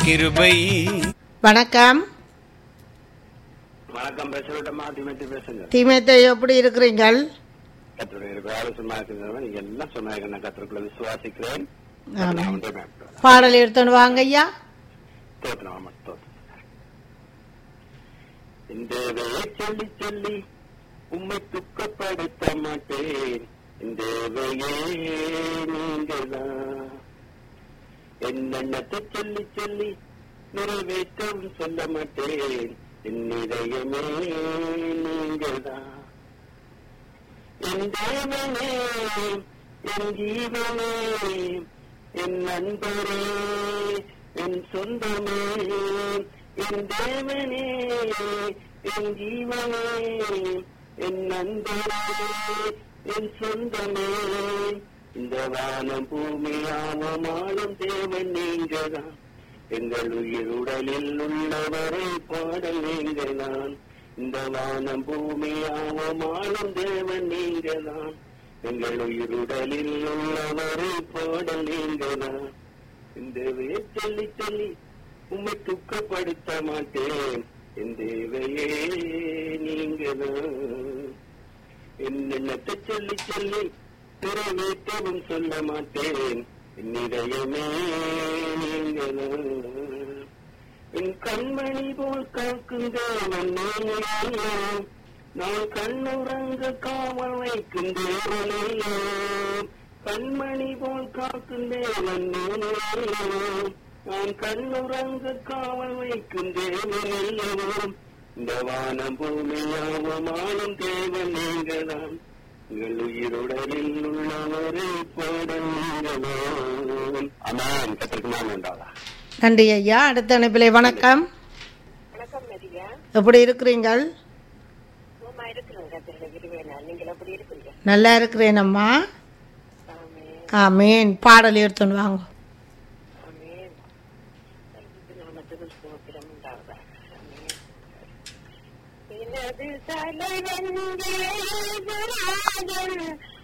கிருபை வணக்கம் வணக்கம் பேசுறமா திமத்தி பேசுங்க தீமேத்தை எப்படி இருக்கிறீங்கள் கத்தருடைய இருக்கிற சும்மா இருக்கிறவங்க நீங்க எல்லாம் சொன்னாங்க நான் கத்தருக்குள்ள விசுவாசிக்கிறேன் ஆமென். நான் வந்து மேம்படுறேன். பாடல் எடுத்துன்னு வாங்க ஐயா தோத்தனம் ஆமா தோத்தனம் இந்த வேலையை சொல்லி சொல்லி உம்மை துக்கப்படுத்த மாட்டேன் இந்த வேலையே நீங்கள்தான் என்னென்னத்தை சொல்லி சொல்லி நிறைவேற்றவும் சொல்ல மாட்டேன் என் இதயமே நீங்கள்தான் என் தேவனே என் ஜீவனே என் நண்பரே என் சொந்தமே என் தேவனே என் ஜீவனே என் நண்பரே என் சொந்தமே இந்த வானம் பூமி ஆவமானும் தேவன் நீங்கதான் எங்கள் உயிர் உடலில் உள்ளவரை பாடல் நீங்கதான் இந்த வானம் பூமி ஆவமானும் தேவன் நீங்கதான் எங்கள் உயிருடலில் உள்ளவரை பாடல் நீங்கதான் இந்த சொல்லி சொல்லி உம்மை துக்கப்படுத்த மாட்டேன் என் தேவையே நீங்கதான் என்னென்னத்தை சொல்லி சொல்லி நிறைவேற்றவும் சொல்ல மாட்டேன் என் இதயமே நீங்கதான் என் கண்மணி போல் காக்கும் தேவன் நீங்களோ நான் கண்ணுறங்க காவல் வைக்கும் தேவனையோ கண்மணி போல் காக்கும் தேவன் நீங்களோ நான் கண்ணுறங்க காவல் வைக்கும் தேவனையோ இந்த வானம் பூமியாவமானும் தேவன் நீங்கதான் உங்கள் உயிருடலில் உள்ளவரை பாடல் நீங்கதான் அதான் கத்திற்கு நான் உண்டாதா நன்றி ஐயா அடுத்த அனுப்பிலே வணக்கம் வணக்கம் மதியா எப்படி இருக்கிறீங்கள் சும்மா இருக்கிறேன் கத்திரில விருவேனா நீங்கள் எப்படி இருக்கீங்க நல்லா இருக்கிறேன் அம்மா ஆமே ஆமேன் பாடல் எடுத்துன்னு வாங்க ஆமேன் நாமத்துக்கு சோத்திரம் உண்டாவதா ஆமேன் எனது தலைவன் தேவராஜன்